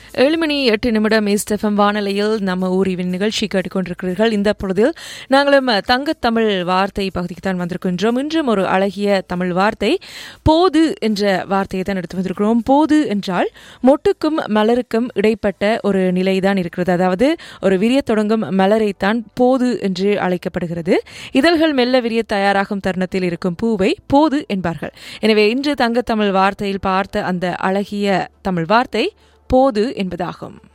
ஏழு மணி எட்டு நிமிடம் ஈஸ்ட் எஃப்எம் வானொலியில் நம்ம ஊரிவின் நிகழ்ச்சி கேட்டுக்கொண்டிருக்கிறீர்கள் இந்த பொழுதில் நாங்களும் தங்கத் தமிழ் வார்த்தை பகுதிக்கு தான் வந்திருக்கின்றோம் இன்றும் ஒரு அழகிய தமிழ் வார்த்தை போது என்ற வார்த்தையை தான் எடுத்து வந்திருக்கிறோம் போது என்றால் மொட்டுக்கும் மலருக்கும் இடைப்பட்ட ஒரு நிலைதான் இருக்கிறது அதாவது ஒரு விரிய தொடங்கும் மலரைத்தான் போது என்று அழைக்கப்படுகிறது இதழ்கள் மெல்ல விரிய தயாராகும் தருணத்தில் இருக்கும் பூவை போது என்பார்கள் எனவே இன்று தங்கத்தமிழ் வார்த்தையில் பார்த்த அந்த அழகிய தமிழ் வார்த்தை போது என்பதாகும்